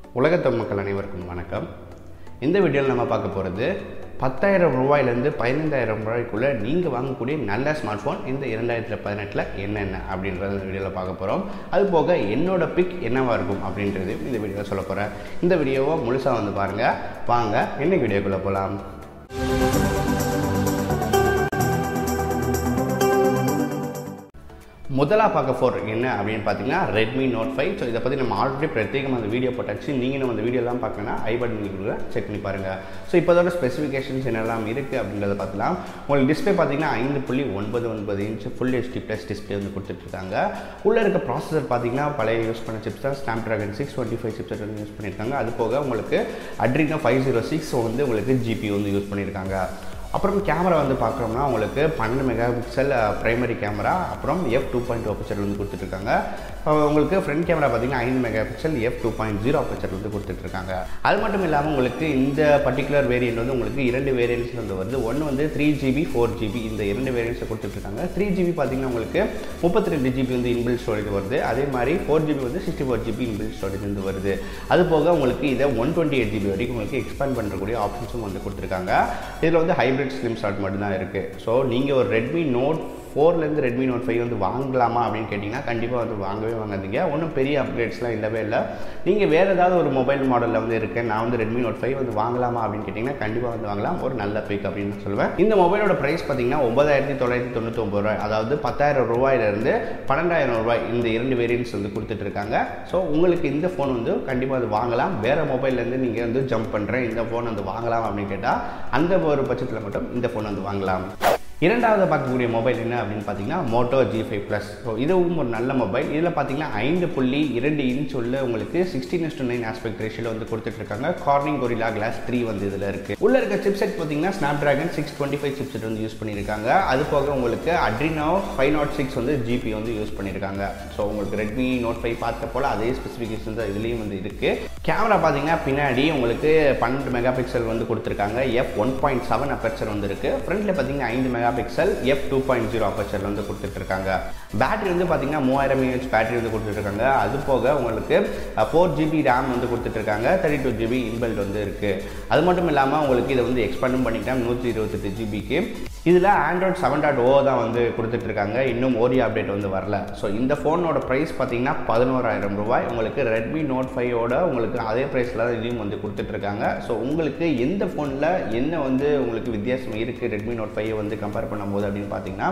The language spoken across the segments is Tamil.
உலகத்தமிழ் மக்கள் அனைவருக்கும் வணக்கம் இந்த வீடியோவில் நம்ம பார்க்க போகிறது பத்தாயிரம் ரூபாயிலேருந்து பதினைந்தாயிரம் ரூபாய்க்குள்ளே நீங்கள் வாங்கக்கூடிய நல்ல ஸ்மார்ட் ஃபோன் இந்த இரண்டாயிரத்தி பதினெட்டில் என்னென்ன அப்படின்றத இந்த வீடியோவில் பார்க்க போகிறோம் அது போக என்னோட பிக் என்னவாக இருக்கும் அப்படின்றது இந்த வீடியோவில் சொல்ல போகிறேன் இந்த வீடியோவை முழுசாக வந்து பாருங்கள் வாங்க இன்னைக்கு வீடியோக்குள்ளே போகலாம் முதலாக பார்க்க போகிற என்ன அப்படின்னு பார்த்தீங்கன்னா ரெட்மி நோட் ஃபைவ் ஸோ இதை பற்றி நம்ம ஆல்ரெடி பிரத்யேகமாக அந்த வீடியோ போட்டாச்சு நீங்கள் நம்ம அந்த வீடியோலாம் பார்க்கணும்னா ஐ பட்டன் கொடுங்க செக் பண்ணி பாருங்கள் ஸோ இப்போ அதோட ஸ்பெசிஃபிகேஷன்ஸ் என்னெல்லாம் இருக்குது அப்படின்றத பார்த்துலாம் உங்களுக்கு டிஸ்பிளே பார்த்தீங்கன்னா ஐந்து புள்ளி ஒன்பது ஒன்பது inch full HD plus display வந்து கொடுத்துட்ருக்காங்க உள்ளே இருக்க ப்ராசஸர் பார்த்தீங்கன்னா பழைய யூஸ் பண்ண சிப்ஸ் தான் Snapdragon six twenty five chips வந்து யூஸ் பண்ணியிருக்காங்க அது போக உங்களுக்கு அட்ரினோ ஃபைவ் ஜீரோ சிக்ஸ் வந்து உங்களுக்கு ஜிபி வந்து யூஸ் பண்ணியிருக்காங்க அப்புறம் கேமரா வந்து பார்க்குறோம்னா உங்களுக்கு பன்னெண்டு மெகா பிக்சல் ப்ரைமரி கேமரா அப்புறம் எஃப் டூ பாயிண்ட் அப்பச்சர் வந்து கொடுத்துட்ருக்காங்க உங்களுக்கு ஃப்ரண்ட் கேமரா பார்த்தீங்கன்னா ஐந்து megapixel F two point zero aperture வந்து கொடுத்துட்ருக்காங்க அது மட்டும் இல்லாமல் உங்களுக்கு இந்த பர்டிகுலர் வேரியன்ட் வந்து உங்களுக்கு இரண்டு வேரியன்ட்ஸ் வந்து வருது ஒன்று வந்து த்ரீ ஜிபி ஃபோர் ஜிபி இந்த இரண்டு வேரியன்ட்ஸை கொடுத்துட்ருக்காங்க த்ரீ ஜிபி பார்த்தீங்கன்னா உங்களுக்கு முப்பத்தி ரெண்டு ஜிபி வந்து இன்பில் ஸ்டோரேஜ் வருது அதே மாதிரி ஃபோர் ஜிபி வந்து sixty four GB inbuilt storage வந்து வருது அது போக உங்களுக்கு இதை ஒன் டுவெண்ட்டி எயிட் ஜிபி வரைக்கும் உங்களுக்கு எக்ஸ்பேண்ட் பண்ணுறக்கூடிய ஆப்ஷன்ஸும் வந்து கொடுத்துருக்காங்க இதில் வந்து ஹைப்ரிட் ஸ்லிம் ஷாட் மட்டும்தான் இருக்குது ஸோ நீங்கள் ஒரு ரெட்மி நோட் ஃபோர்லேருந்து ரெட்மி நோட் ஃபைவ் வந்து வாங்கலாமா அப்படின்னு கேட்டிங்கன்னா கண்டிப்பாக வந்து வாங்கவே வாங்காதீங்க ஒன்றும் பெரிய அப்கிரேட்ஸ்லாம் இல்லவே இல்லை நீங்கள் வேறு ஏதாவது ஒரு மொபைல் மாடலில் வந்து இருக்கேன் நான் வந்து ரெட்மி நோட் ஃபைவ் வந்து வாங்கலாமா அப்படின்னு கேட்டிங்கன்னா கண்டிப்பாக வந்து வாங்கலாம் ஒரு நல்ல பிக் அப்படின்னு நான் சொல்லுவேன் இந்த மொபைலோட ப்ரைஸ் பார்த்தீங்கன்னா ஒன்பதாயிரத்தி தொள்ளாயிரத்தி தொண்ணூத்தொம்பது ரூபாய் அதாவது பத்தாயிரம் ரூபாயிலிருந்து பன்னெண்டாயிரம் ரூபாய் இந்த இரண்டு வேரியன்ட்ஸ் வந்து கொடுத்துட்ருக்காங்க ஸோ உங்களுக்கு இந்த ஃபோன் வந்து கண்டிப்பாக அது வாங்கலாம் வேறு மொபைல்லேருந்து நீங்கள் வந்து ஜம்ப் பண்ணுறேன் இந்த ஃபோன் வந்து வாங்கலாம் அப்படின்னு கேட்டால் அந்த ஒரு பட்சத்தில் மட்டும் இந்த ஃபோன் வந்து வாங்கலாம் இரண்டாவது பார்க்கக்கூடிய மொபைல் என்ன அப்படின்னு பார்த்தீங்கன்னா Moto G five plus so இதுவும் ஒரு நல்ல மொபைல் இதில் பார்த்தீங்கன்னா ஐந்து புள்ளி இரண்டு இன்ச் உள்ள உங்களுக்கு சிக்ஸ்டீன் இஸ்டு நைன் ஆஸ்பெக்ட் ரேஷியோவில் வந்து கொடுத்துட்ருக்காங்க கார்னிங் கொரிலா கிளாஸ் த்ரீ வந்து இதில் இருக்குது உள்ள இருக்க சிப்செட் பார்த்தீங்கன்னா Snapdragon six twenty five chipset வந்து யூஸ் பண்ணியிருக்காங்க அது போக உங்களுக்கு அட்ரினோ ஃபைவ் நாட் சிக்ஸ் வந்து ஜிபி வந்து யூஸ் பண்ணியிருக்காங்க ஸோ உங்களுக்கு ரெட்மி நோட் ஃபைவ் பார்த்த போல் அதே ஸ்பெசிஃபிகேஷன் தான் இதுலேயும் வந்து இருக்குது கேமரா பார்த்தீங்கன்னா பின்னாடி உங்களுக்கு பன்னெண்டு மெகா பிக்சல் வந்து கொடுத்துருக்காங்க F one point seven aperture வந்து இருக்குது ஃப்ரண்ட்டில் பார்த்தீங்கன்னா ஐந்து megapixel F two point zero aperture வந்து கொடுத்துட்ருக்காங்க பேட்டரி வந்து பார்த்தீங்கன்னா மூவாயிரம் ஏஹெச் பேட்டரி வந்து கொடுத்துட்ருக்காங்க அது போக உங்களுக்கு ஃபோர் ஜிபி ரேம் வந்து கொடுத்துட்ருக்காங்க தேர்ட்டி டூ ஜிபி இன்பில்ட் வந்து இருக்குது அது மட்டும் இல்லாமல் உங்களுக்கு இதை வந்து எக்ஸ்பேண்டும் பண்ணிக்கலாம் நூற்றி இருபத்தெட்டு ஜிபிக்கு இதில் ஆண்ட்ராய்ட் செவன் டாட் ஓ தான் வந்து கொடுத்துட்ருக்காங்க இன்னும் ஓரி அப்டேட் வந்து வரல ஸோ இந்த ஃபோனோட ப்ரைஸ் பார்த்தீங்கன்னா பதினோராயிரம் ரூபாய் உங்களுக்கு ரெட்மி நோட் ஃபைவோட உங்களுக்கு அதே ப்ரைஸில் தான் இதையும் வந்து கொடுத்துட்ருக்காங்க ஸோ உங்களுக்கு எந்த ஃபோனில் என்ன வந்து உங்களுக்கு வித்தியாசம் இருக்குது ரெட்மி நோட் ஃபைவ் வந்து கம்பேர் பண்ணும்போது அப்படின்னு பார்த்தீங்கன்னா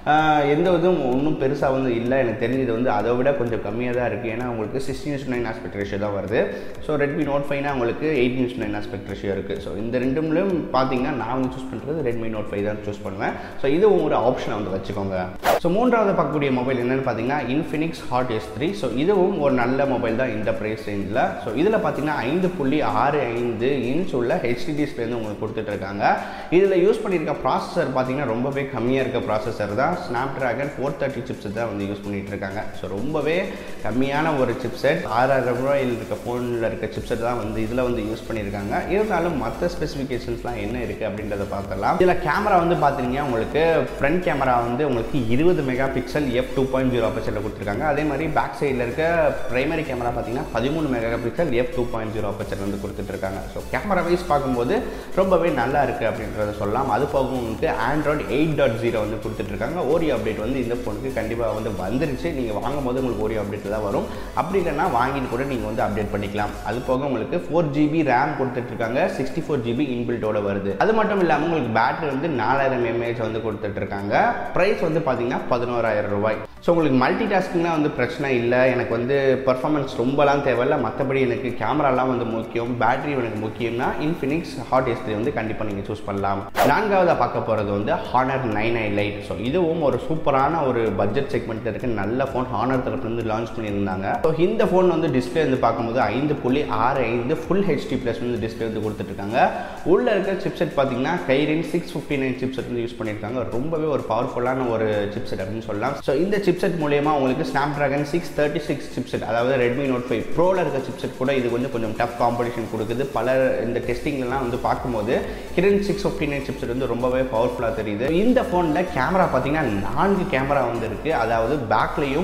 எந்த இதுவும் ஒன்றும் பெருசாக வந்து இல்லை எனக்கு தெரிஞ்சது வந்து அதை விட கொஞ்சம் கம்மியாக தான் இருக்குது ஏன்னா உங்களுக்கு sixteen is nine aspect ratio தான் வருது ஸோ ரெட்மி நோட் ஃபைவ்னா உங்களுக்கு eight inch nine aspect ratio இருக்குது ஸோ இந்த ரெண்டும்லையும் பார்த்தீங்கன்னா நான் வந்து சூஸ் பண்ணுறது ரெட்மி நோட் ஃபைவ் தான் சூஸ் பண்ணுவேன் ஸோ இது ஒரு ஆப்ஷனை வந்து வச்சுக்கோங்க ஸோ மூன்றாவது பார்க்கக்கூடிய மொபைல் என்னென்னு பார்த்தீங்கன்னா Infinix hot S three so இதுவும் ஒரு நல்ல மொபைல் தான் இந்த ப்ரைஸ் ரேஞ்சில் ஸோ இதில் பார்த்தீங்கன்னா ஐந்து புள்ளி ஆறு ஐந்து இன்ச் உள்ள ஹெச்டி டிஸ்பிளே வந்து உங்களுக்கு கொடுத்துட்ருக்காங்க இதில் யூஸ் பண்ணியிருக்க ப்ராசஸர் பார்த்தீங்கன்னா ரொம்பவே கம்மியாக இருக்க ப்ராசஸர் தான் Snapdragon four thirty chips தான் வந்து யூஸ் பண்ணிகிட்டு இருக்காங்க ஸோ ரொம்பவே கம்மியான ஒரு சிப்செட் ஆறாயிரம் ரூபாயில் இருக்க ஃபோனில் இருக்க சிப்செட் தான் வந்து இதில் வந்து யூஸ் பண்ணியிருக்காங்க இருந்தாலும் மற்ற ஸ்பெசிஃபிகேஷன்ஸ்லாம் என்ன இருக்குது அப்படின்றத பார்க்கலாம் இதில் கேமரா வந்து பார்த்தீங்கன்னா உங்களுக்கு ஃப்ரண்ட் கேமரா வந்து உங்களுக்கு இருபது megapixel F two point zero அப்பச்சரில் கொடுத்துருக்காங்க அதே மாதிரி பேக் சைடில் இருக்க பிரைமரி கேமரா பார்த்தீங்கன்னா பதிமூணு megapixel F two point zero aperture வந்து கொடுத்துட்ருக்காங்க ஸோ கேமரா வைஸ் பார்க்கும்போது ரொம்பவே நல்லா இருக்குது அப்படின்றத சொல்லலாம் அது போக உங்களுக்கு ஆண்ட்ராய்டு எயிட் டாட் ஜீரோ வந்து கொடுத்துட்ருக்காங்க ஓரியோ அப்டேட் வந்து இந்த ஃபோனுக்கு கண்டிப்பாக வந்து வந்துருச்சு நீங்கள் வாங்கும்போது உங்களுக்கு ஓரியோ அப்டேட் தான் வரும் அப்படி இல்லைன்னா வாங்கிட்டு கூட நீங்கள் வந்து அப்டேட் பண்ணிக்கலாம் அது போக உங்களுக்கு ஃபோர் ஜிபி ரேம் கொடுத்துட்ருக்காங்க சிக்ஸ்டி ஃபோர் ஜிபி இன்பில்ட்டோட வருது அது மட்டும் இல்லாமல் உங்களுக்கு பேட்டரி வந்து நாலாயிரம் எம்ஏஹெச் வந்து கொடுத்துட்ருக்காங்க ப்ரைஸ் வந்து பார்த்தீங்கன்னா பதினோராயிரம் ரூபாய் ஸோ உங்களுக்கு மல்டி டாஸ்கிங்லாம் வந்து பிரச்சனை இல்லை எனக்கு வந்து பர்ஃபார்மன்ஸ் ரொம்பலாம் தேவையில்ல மற்றபடி எனக்கு கேமராலாம் வந்து முக்கியம் பேட்டரி எனக்கு முக்கியம்னா இன்ஃபினிக்ஸ் ஹாட் எஸ் வந்து கண்டிப்பாக நீங்கள் சூஸ் பண்ணலாம் நான்காவதாக பார்க்க போகிறது வந்து Honor nine nine lite so இதுவும் ஒரு சூப்பரான ஒரு பட்ஜெட் செக்மெண்ட்டில் இருக்க நல்ல ஃபோன் ஹானர் தரப்புலேருந்து லான்ச் பண்ணியிருந்தாங்க ஸோ இந்த ஃபோன் வந்து டிஸ்பிளே வந்து பார்க்கும்போது ஐந்து புள்ளி ஆறு ஐந்து ஃபுல் ஹெச்டி ப்ளஸ் வந்து டிஸ்பிளே வந்து கொடுத்துட்ருக்காங்க உள்ளே இருக்க சிப்செட் பார்த்தீங்கன்னா Kirin six fifty nine chipset வந்து யூஸ் பண்ணியிருக்காங்க ரொம்பவே ஒரு பவர்ஃபுல்லான ஒரு சிப்செட் அப்படின்னு சொல்லலாம் ஸோ இந்த சிப்செட் மூலயமா உங்களுக்கு Snapdragon six thirty six chipset அதாவது ரெட்மி நோட் ஃபைவ் ப்ரோவில் இருக்க சிப்செட் கூட இது வந்து கொஞ்சம் டஃப் காம்படிஷன் கொடுக்குது பல இந்த டெஸ்டிங்லாம் வந்து பார்க்கும்போது Kirin six fifty nine chipset வந்து ரொம்பவே பவர்ஃபுல்லாக தெரியுது இந்த ஃபோனில் கேமரா பார்த்தீங்கன்னா நான்கு கேமரா வந்து இருக்குது அதாவது பேக்லேயும்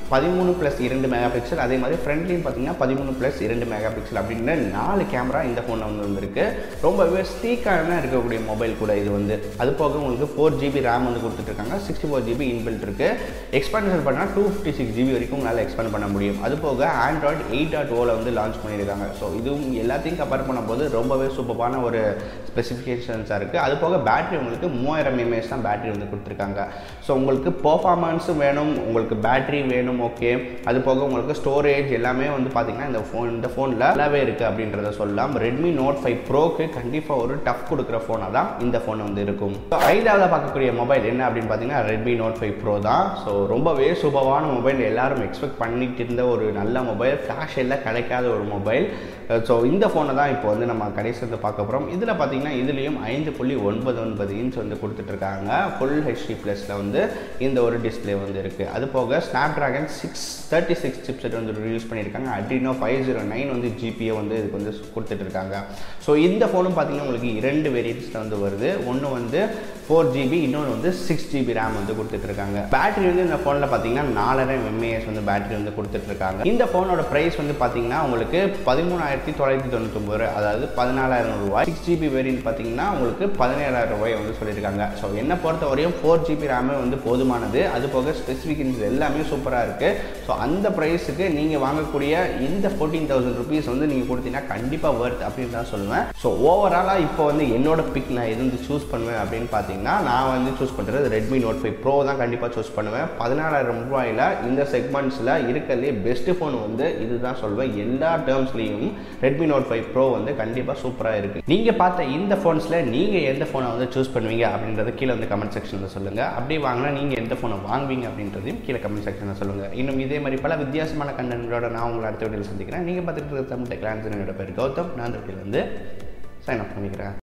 பதிமூணு ப்ளஸ் இரண்டு மெகா பிக்சல் அதே மாதிரி ஃப்ரண்ட்லேயும் பார்த்தீங்கன்னா பதிமூணு ப்ளஸ் இரண்டு மெகா பிக்சல் அப்படின்னு நாலு கேமரா இந்த ஃபோனில் வந்து வந்திருக்கு ரொம்பவே ஸ்டீக்கான இருக்கக்கூடிய மொபைல் கூட இது வந்து அது போக உங்களுக்கு ஃபோர் ஜிபி ரேம் வந்து கொடுத்துட்ருக்காங்க சிக்ஸ்டி ஃபோர் ஜிபி இன்பில்ட் இருக்குது எக்ஸ்பென்ஷன் பண்ணால் டூ ஃபிஃப்டி சிக்ஸ் ஜிபி வரைக்கும் உங்களால் எக்ஸ்பெண்ட் பண்ண முடியும் அது போக ஆண்ட்ராய்டு எயிட் டாட் ஓவில் வந்து லான்ச் பண்ணியிருக்காங்க ஸோ இதுவும் எல்லாத்தையும் கம்பேர் பண்ணும்போது ரொம்பவே சூப்பரான ஒரு ஸ்பெசிஃபிகேஷன்ஸாக இருக்குது அது போக பேட்டரி உங்களுக்கு மூவாயிரம் எம்ஏஹெச் தான் பேட்டரி வந்து கொடுத்துருக்காங்க ஸோ உங்களுக்கு பர்ஃபார்மன்ஸும் வேணும் உங்களுக்கு பேட்டரி வேணும் ஓகே அது போக உங்களுக்கு ஸ்டோரேஜ் எல்லாமே வந்து பார்த்தீங்கன்னா இந்த ஃபோன் இந்த ஃபோனில் நல்லாவே இருக்குது அப்படின்றத சொல்லலாம் ரெட்மி நோட் ஃபைவ் ப்ரோக்கு கண்டிப்பாக ஒரு டஃப் கொடுக்குற ஃபோனாக தான் இந்த ஃபோன் வந்து இருக்கும் ஸோ ஐந்தாவது பார்க்கக்கூடிய மொபைல் என்ன அப்படின்னு பார்த்தீங்கன்னா ரெட்மி நோட் ஃபைவ் ப்ரோ தான் ஸோ ரொம்பவே சூப்பரான மொபைல் எல்லாரும் எக்ஸ்பெக்ட் பண்ணிட்டு இருந்த ஒரு நல்ல மொபைல் ஃப்ளாஷ் எல்லாம் கிடைக்காத ஒரு மொபைல் ஸோ இந்த ஃபோனை தான் இப்போ வந்து நம்ம கடைசி வந்து பார்க்க போகிறோம் இதில் பார்த்தீங்கன்னா இதுலேயும் ஐந்து புள்ளி ஒன்பது ஒன்பது இன்ச் வந்து கொடுத்துட்ருக்காங்க ஃபுல் ஹெச்டி ப்ளஸில் வந்து இந்த ஒரு டிஸ்பிளே வந்து இருக்குது அது போக Snapdragon six thirty six chipset வந்து ரிலீஸ் பண்ணியிருக்காங்க அட்ரினோ ஃபைவ் ஜீரோ நைன் வந்து ஜிபியை வந்து இதுக்கு வந்து கொடுத்துட்ருக்காங்க ஸோ இந்த ஃபோனும் பார்த்தீங்கன்னா உங்களுக்கு இரண்டு வேரியன்ட்ஸில் வந்து வருது ஒன்று வந்து ஃபோர் ஜிபி இன்னொன்று வந்து சிக்ஸ் ஜிபி ரேம் வந்து கொடுத்துட்ருக்காங்க பேட்டரி வந்து இந்த ஃபோனில் பார்த்தீங்கன்னா நாலரை எம்ஏஎஸ் வந்து பேட்டரி வந்து கொடுத்துட்ருக்காங்க இந்த ஃபோனோட ப்ரைஸ் வந்து பார்த்தீங்கன்னா உங்களுக்கு பதிமூணாயிரத்தி தொள்ளாயிரத்தி தொண்ணூத்தொம்பது ரூபாய் அதாவது பதினாலாயிரம் ரூபாய் சிக்ஸ் ஜிபி வேரியன்ட் பார்த்தீங்கன்னா உங்களுக்கு பதினேழாயிரம் ரூபாய் வந்து சொல்லியிருக்காங்க ஸோ என்ன பொறுத்த வரையும் ஃபோர் ஜிபி ரேமே வந்து போதுமானது அது போக ஸ்பெசிஃபிகேஷன்ஸ் எல்லாமே சூப்பராக இருக்குது ஸோ அந்த ப்ரைஸுக்கு நீங்கள் வாங்கக்கூடிய இந்த ஃபோர்டீன் தௌசண்ட் ருபீஸ் வந்து நீங்கள் கொடுத்தீங்கன்னா கண்டிப்பாக ஒர்த் அப்படின்னு தான் சொல்லுவேன் ஸோ ஓவராலாக இப்போ வந்து என்னோட பிக் நான் எது வந்து சூஸ் பண்ணுவேன் அப்படின்னு பார்த்தீங்கன்னா நான் வந்து சூஸ் பண்ணுறது ரெட்மி நோட் ஃபைவ் ப்ரோ தான் கண்டிப்பாக சூஸ் பண்ணுவேன் பதினாலாயிரம் ரூபாயில் இந்த செக்மெண்ட்ஸில் இருக்கிறதுலே பெஸ்ட்டு ஃபோன் வந்து இதுதான் சொல்வேன் எல்லா டேர்ம்ஸ்லேயும் ரெட்மி நோட் ஃபைவ் ப்ரோ வந்து கண்டிப்பாக சூப்பராக இருக்குது நீங்கள் பார்த்த இந்த ஃபோன்ஸில் நீங்கள் எந்த ஃபோனை வந்து சூஸ் பண்ணுவீங்க அப்படின்றத கீழே வந்து கமெண்ட் செக்ஷனில் சொல்லுங்கள் அப்படியே வாங்கினா நீங்கள் எந்த ஃபோனை வாங்குவீங்க அப்படின்றதையும் கீழே கமெண்ட் செக்ஷனில் சொல்லுங்கள் இன்னும் இதே மாதிரி பல வித்தியாசமான கண்டென்ட்டோட நான் உங்களை அடுத்த வீடியோவில் சந்திக்கிறேன் நீங்கள் பார்த்துட்டு இருக்க தமிழ் டெக்லான்ஸ் என்னோட பேர் கௌதம் நான் அந்த வீடியோவில் வந்து சைன் அப் பண்ணிக்கிறேன்